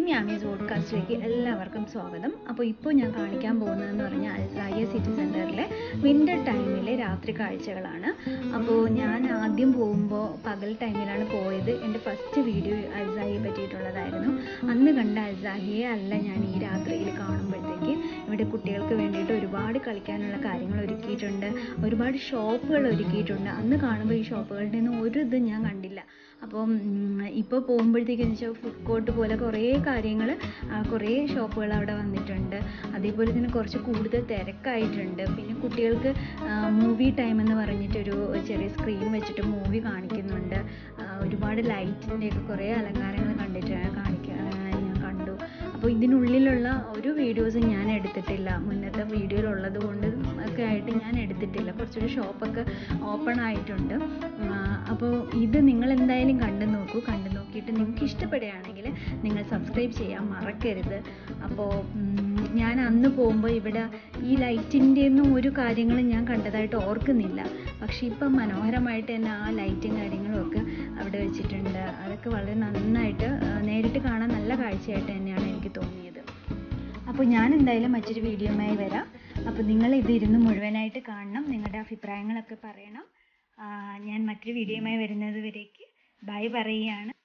ജിമ്യാമീസ് പോഡ്കാസ്റ്റിലേക്ക് എല്ലാവർക്കും സ്വാഗതം അപ്പോൾ ഇപ്പോൾ ഞാൻ കാണിക്കാൻ പോകുന്നതെന്ന് പറഞ്ഞാൽ അൽസായ സിറ്റി സെൻറ്ററിലെ വിൻ്റർ ടൈമിലെ രാത്രി കാഴ്ചകളാണ് അപ്പോൾ ഞാൻ ആദ്യം പോകുമ്പോൾ പകൽ ടൈമിലാണ് പോയത് എൻ്റെ ഫസ്റ്റ് വീഡിയോ അൽസാഹിയെ പറ്റിയിട്ടുള്ളതായിരുന്നു അന്ന് കണ്ട അൽസാഹിയെ അല്ല ഞാൻ ഈ രാത്രിയിൽ കാണുമ്പോഴത്തേക്ക് ഇവിടെ കുട്ടികൾക്ക് വേണ്ടിയിട്ട് ഒരുപാട് കളിക്കാനുള്ള കാര്യങ്ങൾ ഒരുക്കിയിട്ടുണ്ട് ഒരുപാട് ഷോപ്പുകൾ ഒരുക്കിയിട്ടുണ്ട് അന്ന് കാണുമ്പോൾ ഈ ഷോപ്പുകളുടെ ഒന്നും ഒരു ഇതും ഞാൻ കണ്ടില്ല അപ്പം ഇപ്പോൾ പോകുമ്പോഴത്തേക്കെന്ന് വെച്ചാൽ ഫുഡ് കോർട്ട് പോലെ കുറേ കാര്യങ്ങൾ കുറേ ഷോപ്പുകൾ അവിടെ വന്നിട്ടുണ്ട് അതേപോലെ തന്നെ കുറച്ച് കൂടുതൽ തിരക്കായിട്ടുണ്ട് പിന്നെ കുട്ടികൾക്ക് മൂവി ടൈം എന്ന് പറഞ്ഞിട്ടൊരു ചെറിയ സ്ക്രീൻ വെച്ചിട്ട് മൂവി കാണിക്കുന്നുണ്ട് ആ, ഒരുപാട് ലൈറ്റിൻ്റെയൊക്കെ കുറേ അലങ്കാരങ്ങൾ കണ്ടിട്ട് കാണിക്കുക ഞാൻ കണ്ടു അപ്പോൾ ഇതിനുള്ളിലുള്ള ഒരു വീഡിയോസും ഞാൻ എടുത്തിട്ടില്ല മുന്നത്തെ വീഡിയോയിലുള്ളത് കൊണ്ട് ഒക്കെ ആയിട്ട് ഞാൻ എടുത്തിട്ടില്ല കുറച്ചൊരു ഷോപ്പൊക്കെ ഓപ്പൺ ആയിട്ടുണ്ട് അപ്പോൾ ഇത് നിങ്ങൾ എന്തായാലും കണ്ടു നോക്കൂ കണ്ടു നോക്കിയിട്ട് നിങ്ങൾക്ക് ഇഷ്ടപ്പെടുകയാണെങ്കിൽ നിങ്ങൾ സബ്സ്ക്രൈബ് ചെയ്യാൻ മറക്കരുത് അപ്പോൾ ഞാൻ അന്ന് പോകുമ്പോൾ ഇവിടെ ഈ ലൈറ്റിൻ്റെ ഒന്നും ഒരു കാര്യങ്ങളും ഞാൻ കണ്ടതായിട്ട് ഓർക്കുന്നില്ല പക്ഷേ ഇപ്പം മനോഹരമായിട്ട് തന്നെ ആ ലൈറ്റും കാര്യങ്ങളും ഒക്കെ അവിടെ വെച്ചിട്ടുണ്ട് അതൊക്കെ വളരെ നന്നായിട്ട് ആ, നേരിട്ട് കാണാൻ നല്ല കാഴ്ചയായിട്ട് തന്നെയാണ് എനിക്ക് തോന്നിയത് അപ്പോൾ ഞാൻ എന്തായാലും മറ്റൊരു വീഡിയോയുമായി വരാം അപ്പോൾ നിങ്ങൾ ഇത് ഇരുന്ന് മുഴുവനായിട്ട് കാണണം നിങ്ങളുടെ അഭിപ്രായങ്ങളൊക്കെ പറയണം ആ, ഞാൻ മറ്റൊരു വീഡിയോയുമായി വരുന്നത് വരേക്ക് ബൈ പറയുകയാണ്